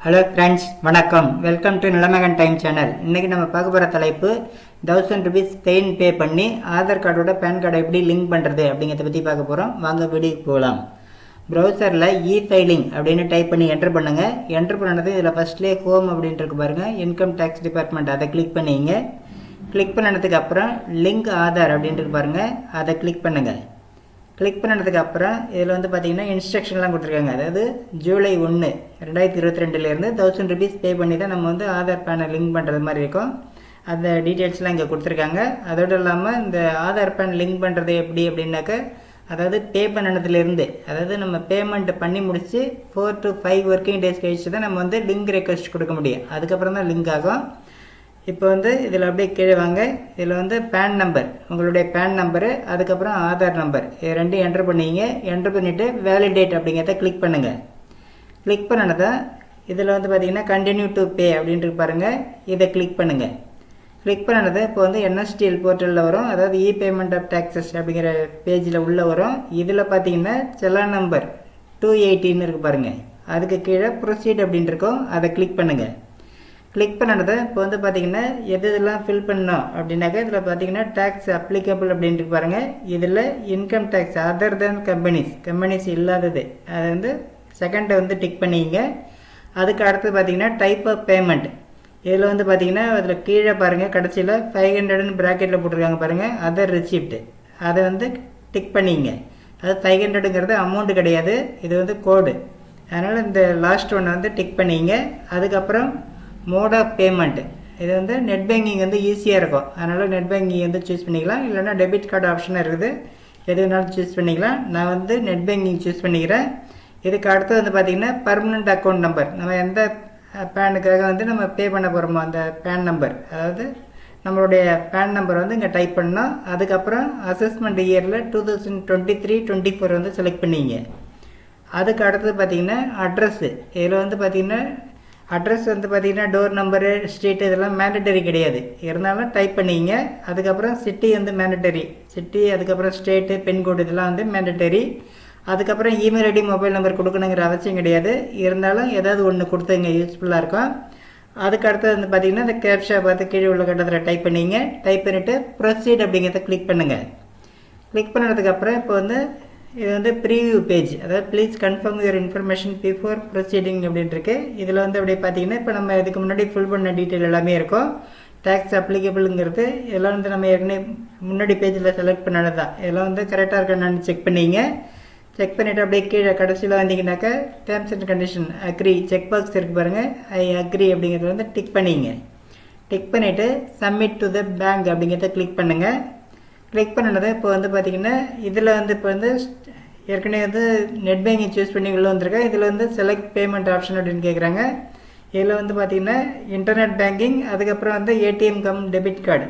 hello friends வணக்கம் welcome to Nilamagan time channel இன்றைக்கி நம்ம பார்க்க போகிற தலைப்பு தௌசண்ட் ருபீஸ் பெயின் பே பண்ணி ஆதார் கார்டோட பேன் கார்டை எப்படி லிங்க் பண்ணுறது அப்படிங்கிறத பற்றி பார்க்க போகிறோம் வாங்க வீடியோக்கு போகலாம் ப்ரௌசரில் இ ஃபைலிங் அப்படின்னு டைப் பண்ணி என்டர் பண்ணுங்கள் என்டர் பண்ணது இதில் ஃபஸ்ட்லேயே ஹோம் அப்படின்ட்டு இருக்கு பாருங்கள் இன்கம் டேக்ஸ் டிபார்ட்மெண்ட் அதை கிளிக் பண்ணிங்க கிளிக் பண்ணதுக்கு அப்புறம் லிங்க் ஆதார் அப்படின்ட்டு இருக்கு பாருங்கள் அதை கிளிக் பண்ணுங்கள் கிளிக் பண்ணதுக்கு அப்புறம் இதில் வந்து பார்த்தீங்கன்னா இன்ஸ்ட்ரக்ஷன்லாம் கொடுத்துருக்காங்க அதாவது ஜூலை ஒன்று ரெண்டாயிரத்தி இருபத்தி ரெண்டுலேருந்து தௌசண்ட் ருபீஸ் பே பண்ணி தான் நம்ம வந்து ஆதார் பேனை லிங்க் பண்ணுறது மாதிரி இருக்கும் அந்த டீட்டெயில்ஸ்லாம் இங்கே கொடுத்துருக்காங்க அதோடு இல்லாமல் இந்த ஆதார் பேன் லிங்க் பண்ணுறது எப்படி அப்படின்னாக்க அதாவது பே பண்ணதுலேருந்து அதாவது நம்ம பேமெண்ட் பண்ணி முடிச்சு four to five working days கழிச்சு தான் நம்ம வந்து லிங்க் ரெக்வஸ்ட் கொடுக்க முடியும் அதுக்கப்புறம் தான் லிங்க் ஆகும் இப்போ வந்து இதில் அப்படியே கீழே வாங்க இதில் வந்து பேன் நம்பர் உங்களுடைய பேன் நம்பரு அதுக்கப்புறம் ஆதார் நம்பர் இது ரெண்டையும் என்டர் பண்ணிங்க என்டர் பண்ணிவிட்டு வேலிடேட் அப்படிங்கிறத கிளிக் பண்ணுங்கள் கிளிக் பண்ணதை இதில் வந்து பார்த்தீங்கன்னா கண்டினியூ டு பே அப்படின்ட்டு பாருங்கள் இதை கிளிக் பண்ணுங்கள் கிளிக் பண்ணது இப்போ வந்து என்எஸ்டிஎல் போர்ட்டலில் வரும் அதாவது இ பேமெண்ட் ஆஃப் டேக்ஸஸ் அப்படிங்கிற பேஜில் உள்ளே வரும் இதில் பார்த்தீங்கன்னா செலான் நம்பர் டூ எயிட்டின்னு இருக்கு பாருங்கள் அதுக்கு கீழே ப்ரொசீட் அப்படின்ட்டு இருக்கும் அதை கிளிக் பண்ணுங்கள் கிளிக் பண்ணதை இப்போ வந்து பார்த்தீங்கன்னா எது இதெல்லாம் ஃபில் பண்ணோம் அப்படின்னாக்கா இதில் பார்த்தீங்கன்னா டேக்ஸ் அப்ளிகபிள் அப்படின்ட்டு பாருங்க இதில் income tax other then companies companies இல்லாதது அது வந்து செகண்டை வந்து டிக் பண்ணிங்க அதுக்கு அடுத்து பார்த்தீங்கன்னா டைப் ஆஃப் பேமெண்ட் இதில் வந்து பார்த்தீங்கன்னா அதில் கீழே பாருங்கள் கடைசியில் ஃபைவ் ஹண்ட்ரட்னு ப்ராக்கெட்டில் போட்டிருக்காங்க பாருங்கள் அதர் ரிசிப்ட் அதை வந்து டிக் பண்ணிங்க அது ஃபைவ் ஹண்ட்ரடுங்கிறது அமௌண்ட்டு கிடையாது இது வந்து கோடு அதனால் இந்த லாஸ்ட் ஒன்று வந்து டிக் பண்ணிங்க அதுக்கப்புறம் மோட் ஆஃப் பேமெண்ட் இது வந்து நெட் பேங்கிங் வந்து ஈஸியாக இருக்கும் அதனால் நெட் பேங்கிங் வந்து சூஸ் பண்ணிக்கலாம் இல்லைனா டெபிட் கார்டு ஆப்ஷன் இருக்குது எது வேணாலும் சூஸ் பண்ணிக்கலாம் நான் வந்து நெட் பேங்கிங் சூஸ் பண்ணிக்கிறேன் இதுக்கு அடுத்து வந்து பார்த்திங்கன்னா பர்மனண்ட் அக்கௌண்ட் நம்பர் நம்ம எந்த பேனுக்காக வந்து நம்ம பே பண்ண போகிறோமோ அந்த பேன் நம்பர் அதாவது நம்மளுடைய பேன் நம்பர் வந்து இங்கே டைப் பண்ணோம் அதுக்கப்புறம் அசஸ்மெண்ட் இயரில் two thousand twenty three twenty four வந்து செலக்ட் பண்ணிங்க அதுக்கு அடுத்தது பார்த்திங்கன்னா அட்ரஸ்ஸு இதில் வந்து பார்த்திங்கன்னா அட்ரஸ் வந்து பார்த்தீங்கன்னா டோர் நம்பரு ஸ்ட்ரீட் இதெல்லாம் மேண்டட்டரி கிடையாது இருந்தாலும் டைப் பண்ணிங்க அதுக்கப்புறம் சிட்டி வந்து மேண்டட்டரி சிட்டி அதுக்கப்புறம் ஸ்டேட்டு பின்கோடு இதெல்லாம் வந்து மேண்டட்டரி அதுக்கப்புறம் இமெயில் ஐடி மொபைல் நம்பர் கொடுக்கணுங்கிற அவசியம் கிடையாது இருந்தாலும் ஏதாவது ஒன்று கொடுத்துங்க யூஸ்ஃபுல்லாக இருக்கும் அதுக்கு அடுத்தது வந்து பார்த்தீங்கன்னா இந்த கேப்ஷா பார்த்து கீழே உள்ள கட்டத்தில் டைப் பண்ணிங்க டைப் பண்ணிவிட்டு ப்ரொசீட் அப்படிங்கிறத கிளிக் பண்ணுங்கள் கிளிக் பண்ணதுக்கப்புறம் இப்போ வந்து இது வந்து ப்ரீவியூ பேஜ் அதாவது please confirm your information before proceeding அப்படின்ட்டு இருக்கு இதில் வந்து அப்படியே பார்த்தீங்கன்னா இப்போ நம்ம இதுக்கு முன்னாடி ஃபுல் பண்ண டீட்டெயில் எல்லாமே இருக்கும் டேக்ஸ் அப்ளிகபிளுங்கிறது இதெல்லாம் வந்து நம்ம ஏற்கனவே முன்னாடி பேஜில் செலக்ட் பண்ணது தான் இதெல்லாம் வந்து கரெக்டாக இருக்கான்னு செக் பண்ணிங்க செக் பண்ணிவிட்டு அப்படியே கீழே கடைசியில் வந்தீங்கன்னாக்கா terms and condition agree check box இருக்குது பாருங்கள் ஐ அக்ரி அப்படிங்கிறது வந்து டிக் பண்ணிங்க டிக் பண்ணிவிட்டு சப்மிட் டு த பேங்க் அப்படிங்கிறத கிளிக் பண்ணுங்கள் கிளிக் பண்ணது இப்போ வந்து பார்த்தீங்கன்னா இதில் வந்து இப்போ வந்து ஏற்கனவே வந்து நெட் பேங்கிங் சூஸ் பண்ணி உள்ளே வந்திருக்கேன் இதில் வந்து செலக்ட் பேமெண்ட் ஆப்ஷன் அப்படின்னு கேட்குறாங்க இதில் வந்து பார்த்தீங்கன்னா இன்டர்நெட் பேங்கிங் அதுக்கப்புறம் வந்து ஏடிஎம் கம் டெபிட் கார்டு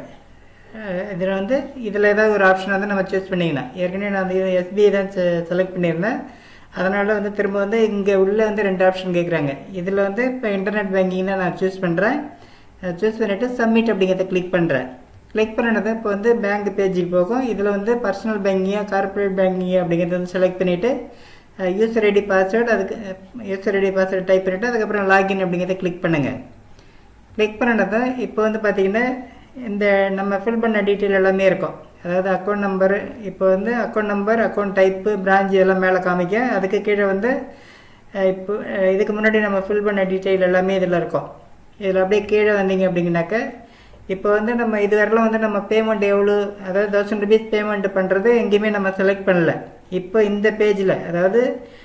இதில் வந்து இதில் ஏதாவது ஒரு ஆப்ஷன் வந்து நம்ம சூஸ் பண்ணிக்கலாம் ஏற்கனவே நான் வந்து எஸ்பிஐ தான் செலக்ட் பண்ணியிருந்தேன் அதனால் வந்து திரும்ப வந்து இங்கே உள்ளே வந்து ரெண்டு ஆப்ஷன் கேட்குறாங்க இதில் வந்து இப்போ இன்டர்நெட் பேங்கிங் தான் நான் சூஸ் பண்ணுறேன் சூஸ் பண்ணிவிட்டு சப்மிட் அப்படிங்கிறத கிளிக் பண்ணுறேன் கிளிக் பண்ணது இப்போ வந்து பேங்க் பேஜுக்கு போகும் இதில் வந்து பர்சனல் பேங்கிங்கா கார்பரேட் பேங்கிங்கா அப்படிங்கிறத வந்து செலக்ட் பண்ணிவிட்டு யூசர் ஐடி பாஸ்வேர்டு அதுக்கு யூசர் ஐடி பாஸ்வேர்டு டைப் பண்ணிவிட்டு அதுக்கப்புறம் லாகின் அப்படிங்கிறத கிளிக் பண்ணுங்கள் கிளிக் பண்ணதை இப்போ வந்து பார்த்தீங்கன்னா இந்த நம்ம ஃபில் பண்ண டீட்டெயில் எல்லாமே இருக்கும் அதாவது அக்கௌண்ட் நம்பரு இப்போ வந்து account number account type branch இதெல்லாம் மேலே காமிக்க அதுக்கு கீழே வந்து இப்போ இதுக்கு முன்னாடி நம்ம ஃபில் பண்ண டீட்டெயில் எல்லாமே இதில் இருக்கும் இதில் அப்படியே கீழே வந்தீங்க அப்படிங்கனாக்க இப்போ வந்து நம்ம இது வரலாம் வந்து நம்ம பேமெண்ட் எவ்வளோ அதாவது தௌசண்ட் ருபீஸ் பேமெண்ட் பண்ணுறது எங்கேயுமே நம்ம செலக்ட் பண்ணல இப்போ இந்த பேஜில் அதாவது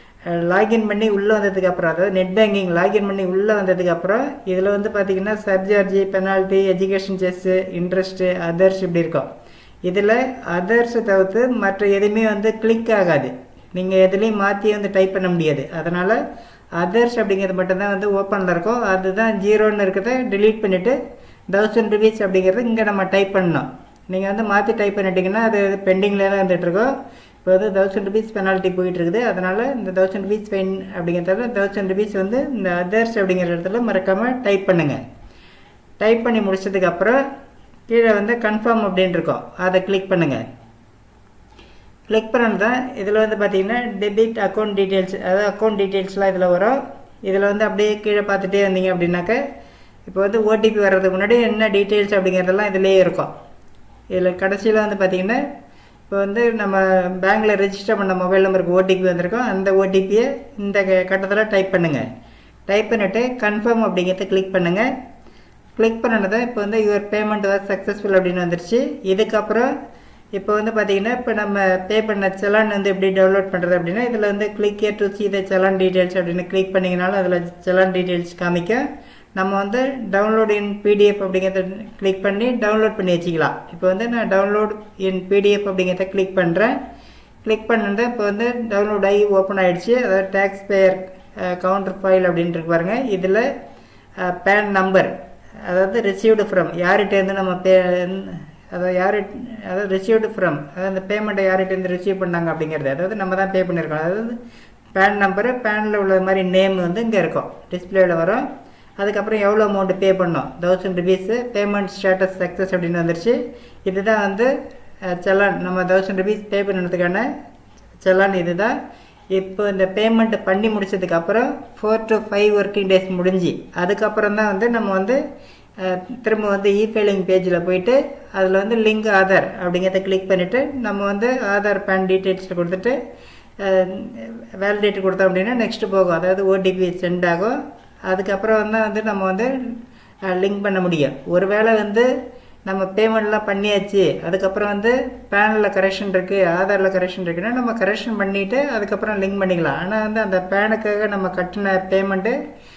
லாகின் பண்ணி உள்ளே வந்ததுக்கு அப்புறம் அதாவது நெட் பேங்கிங் லாகின் பண்ணி உள்ளே வந்ததுக்கு அப்புறம் இதில் வந்து பார்த்தீங்கன்னா surcharge penalty education cess interest others இப்படி இருக்கும் இதில் அதர்ஸை தவிர்த்து மற்ற எதுவுமே வந்து கிளிக் ஆகாது நீங்கள் எதுலேயும் மாற்றி வந்து டைப் பண்ண முடியாது அதனால் அதர்ஸ் அப்படிங்கிறது மட்டும்தான் வந்து ஓப்பனில் இருக்கும் அதுதான் ஜீரோன்னு இருக்கிறத டிலீட் பண்ணிவிட்டு தௌசண்ட் ருபீஸ் அப்படிங்கிறது இங்கே நம்ம டைப் பண்ணோம் நீங்கள் வந்து மாற்றி டைப் பண்ணிட்டீங்கன்னா அது பெண்டிங்கில் தான் இருந்துகிட்ருக்கோம் இப்போ வந்து தௌசண்ட் ருபீஸ் பெனால்ட்டி போயிட்டு இருக்குது அதனால் இந்த தௌசண்ட் ருபீஸ் ஃபைன் அப்படிங்கிறதால தௌசண்ட் ருபீஸ் வந்து இந்த அதர்ஸ் அப்படிங்கிற இடத்துல மறக்காமல் டைப் பண்ணுங்கள் டைப் பண்ணி முடிச்சதுக்கப்புறம் கீழே வந்து கன்ஃபார்ம் அப்படின்னு இருக்கும் அதை கிளிக் பண்ணுங்கள் கிளிக் பண்ணது தான் இதில் வந்து பார்த்தீங்கன்னா டெபிட் அக்கௌண்ட் டீட்டெயில்ஸ் அதாவது அக்கௌண்ட் டீட்டெயில்ஸ்லாம் இதில் வரும் இதில் வந்து அப்படியே கீழே பார்த்துட்டே வந்தீங்க அப்படின்னாக்க இப்போ வந்து ஓடிபி வர்றதுக்கு முன்னாடி என்ன டீட்டெயில்ஸ் அப்படிங்கிறதெல்லாம் இதுலேயே இருக்கும் இதில் கடைசியில் வந்து பார்த்தீங்கன்னா இப்போ வந்து நம்ம பேங்க்கில் ரெஜிஸ்டர் பண்ண மொபைல் நம்பருக்கு ஓடிபி வந்திருக்கோம் அந்த ஓடிபியை இந்த க- கட்டத்தில் டைப் பண்ணுங்கள் டைப் பண்ணிவிட்டு கன்ஃபார்ம் அப்படிங்கிறத கிளிக் பண்ணுங்கள் கிளிக் பண்ணதை இப்போ வந்து யுவர் பேமெண்ட் வாஸ் சக்ஸஸ்ஃபுல் அப்படின்னு வந்துருச்சு இதுக்கப்புறம் இப்போ வந்து பார்த்தீங்கன்னா இப்போ நம்ம பே பண்ண செலான் வந்து எப்படி டவுன்லோட் பண்ணுறது அப்படின்னா இதில் வந்து click to see the challan details அப்படின்னு கிளிக் பண்ணிங்கனாலும் அதில் செலான் டீட்டெயில்ஸ் காமிக்கும் நம்ம வந்து டவுன்லோட் இன் பிடிஎஃப் அப்படிங்கிறத கிளிக் பண்ணி டவுன்லோட் பண்ணி வச்சுக்கலாம் இப்போ வந்து நான் டவுன்லோட் இன் பிடிஎஃப் அப்படிங்கிறத கிளிக் பண்ணுறேன் கிளிக் பண்ணது இப்போ வந்து டவுன்லோட் ஆகி ஓப்பன் ஆயிடுச்சு அதாவது டேக்ஸ் பேயர் கவுண்டர் ஃபைல் அப்படின்னு இருக்கு பாருங்க இதில் பேன் நம்பர் அதாவது ரிசீவ்டு ஃப்ரம் யார்கிட்டேருந்து நம்ம பே அதாவது யார் அதாவது ரிசீவ்டு ஃப்ரம் அதாவது அந்த பேமெண்ட்டை யார்கிட்டேருந்து ரிசீவ் பண்ணாங்க அப்படிங்கிறது அதாவது நம்ம தான் பே பண்ணியிருக்கோம் அதாவது பேன் நம்பரு பேனில் உள்ள மாதிரி நேம் வந்து இங்கே இருக்கும் டிஸ்பிளேவில் வரும் அதுக்கப்புறம் எவ்வளோ அமௌண்ட் பே பண்ணோம் thousand rupees payment status success அப்படின்னு வந்துருச்சு இதுதான் வந்து அஹ், செலான் நம்ம தௌசண்ட் ருபீஸ் பே பண்ணதுக்கான செலான் இதுதான் இப்போ இந்த பேமெண்ட் பண்ணி முடிச்சதுக்கு அப்புறம் four to five working days முடிஞ்சு அதுக்கப்புறம் தான் வந்து நம்ம வந்து அஹ், திரும்ப வந்து இ ஃபைலிங் பேஜில் போயிட்டு அதில் வந்து லிங்க் ஆதார் அப்படிங்கிறத கிளிக் பண்ணிவிட்டு நம்ம வந்து ஆதார் பேன் டீட்டெயில்ஸில் கொடுத்துட்டு வேலிடேட் கொடுத்தோம் அப்படின்னா நெக்ஸ்ட் போகும் அதாவது ஓடிபி சென்ட் ஆகும் அதுக்கப்புறம் தான் வந்து நம்ம வந்து லிங்க் பண்ண முடியும் ஒருவேளை வந்து நம்ம பேமெண்ட்லாம் பண்ணியாச்சு அதுக்கப்புறம் வந்து பேனில் கரெக்ஷன் இருக்குது ஆதாரில் கரெக்ஷன் இருக்குன்னா நம்ம கரெக்ஷன் பண்ணிவிட்டு அதுக்கப்புறம் லிங்க் பண்ணிக்கலாம் ஆனால் வந்து அந்த பேனுக்காக நம்ம கட்டின பேமெண்ட்டு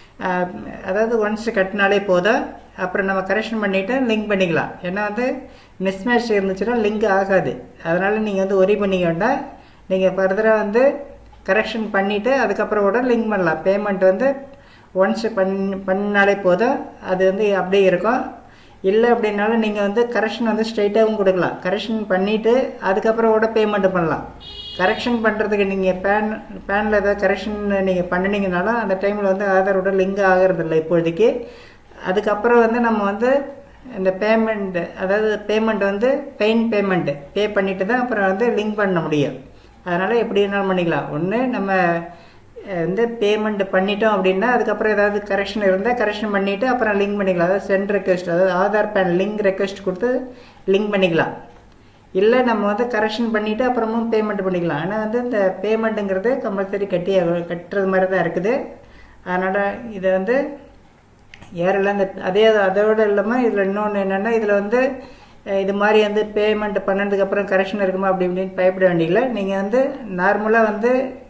அதாவது ஒன்ஸ் கட்டினாலே போதும் அப்புறம் நம்ம கரெக்ஷன் பண்ணிவிட்டு லிங்க் பண்ணிக்கலாம் ஏன்னா வந்து மிஸ்மேட்ச் இருந்துச்சுன்னா லிங்க் ஆகாது அதனால் நீங்கள் வந்து ஒரி பண்ணிக்க வேண்டாம் நீங்கள் ஃபர்தராக வந்து கரெக்ஷன் பண்ணிவிட்டு அதுக்கப்புறம் கூட லிங்க் பண்ணலாம் பேமெண்ட் வந்து ஒன்ஸ் பண் பண்ணாலே போதும் அது வந்து அப்படியே இருக்கும் இல்லை அப்படின்னாலும் நீங்கள் வந்து கரெக்ஷன் வந்து ஸ்ட்ரைட்டாகவும் கொடுக்கலாம் கரெக்ஷன் பண்ணிவிட்டு அதுக்கப்புறம் கூட பேமெண்ட் பண்ணலாம் கரெக்ஷன் பண்ணுறதுக்கு நீங்கள் பேன் பேனில் ஏதாவது கரெக்ஷன் நீங்கள் பண்ணினீங்கனாலும் அந்த டைமில் வந்து ஆதாரோட லிங்க் ஆகிறதில்ல இப்போதைக்கு அதுக்கப்புறம் வந்து நம்ம வந்து இந்த பேமெண்ட் அதாவது பேமெண்ட் வந்து பெயின் பேமெண்ட்டு பே பண்ணிட்டு தான் அப்புறம் வந்து லிங்க் பண்ண முடியும் அதனால் எப்படி வேணாலும் பண்ணிக்கலாம் ஒன்று நம்ம அஹ், வந்து பேமெண்ட் பண்ணிட்டோம் அப்படின்னா அதுக்கப்புறம் ஏதாவது கரெக்ஷன் இருந்தால் கரெக்ஷன் பண்ணிவிட்டு அப்புறம் லிங்க் பண்ணிக்கலாம் அதாவது சென்ட் ரெக்வெஸ்ட் அதாவது ஆதார் பேன் லிங்க் ரெக்வெஸ்ட் கொடுத்து லிங்க் பண்ணிக்கலாம் இல்லை நம்ம வந்து கரெக்ஷன் பண்ணிவிட்டு அப்புறமும் பேமெண்ட் பண்ணிக்கலாம் ஆனால் வந்து இந்த பேமெண்ட்டுங்கிறது கம்பல்சரி கட்டி ஆக- கட்டுறது மாதிரி தான் இருக்குது அதனால் இதை வந்து யாரெல்லாம் இந்த அதே அதோட இல்லாமல் இதில் இன்னொன்று என்னென்னா இதில் வந்து அஹ், இது மாதிரி வந்து பேமெண்ட் பண்ணதுக்கப்புறம் கரெக்ஷன் இருக்குமா அப்படி இப்படின்னு பயப்பட வேண்டியதில்லை நீங்கள் வந்து நார்மலாக வந்து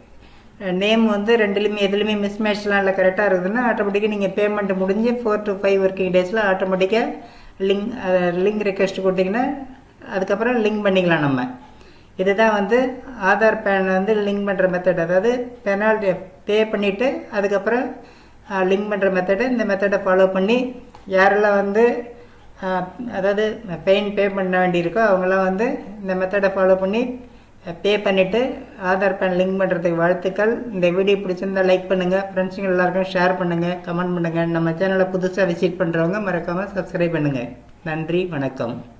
நேம் வந்து ரெண்டுலேயுமே எதுலேயுமே மிஸ்மேட்ச்லாம் இல்லை கரெக்டாக இருக்குதுன்னா ஆட்டோமேட்டிக்காக நீங்கள் பேமெண்ட் முடிஞ்சு ஃபோர் டு ஃபைவ் ஒர்க்கிங் டேஸில் ஆட்டோமேட்டிக்காக லிங்க் லிங்க் ரெக்வெஸ்ட் கொடுத்தீங்கன்னா அதுக்கப்புறம் லிங்க் பண்ணிக்கலாம் நம்ம இதுதான் வந்து ஆதார் பேன் வந்து லிங்க் பண்ணுற மெத்தட் அதாவது பெனால்ட்டி பே பண்ணிவிட்டு அதுக்கப்புறம் லிங்க் பண்ணுற மெத்தடு இந்த மெத்தடை ஃபாலோ பண்ணி யாரெல்லாம் வந்து ஆஹ், அதாவது பெயின் பே பண்ண வேண்டியிருக்கோ அவங்களாம் வந்து இந்த மெத்தடை ஃபாலோ பண்ணி பே பண்ணிவிட்டு ஆதார் பேன் லிங்க் பண்ணுறதுக்கு வாழ்த்துக்கள் இந்த வீடியோ பிடிச்சிருந்தா லைக் பண்ணுங்கள் ஃப்ரெண்ட்ஸுங்க எல்லாருக்கும் ஷேர் பண்ணுங்கள் கமெண்ட் பண்ணுங்கள் நம்ம சேனலை புதுசாக விசிட் பண்ணுறவங்க மறக்காமல் சப்ஸ்கிரைப் பண்ணுங்கள் நன்றி வணக்கம்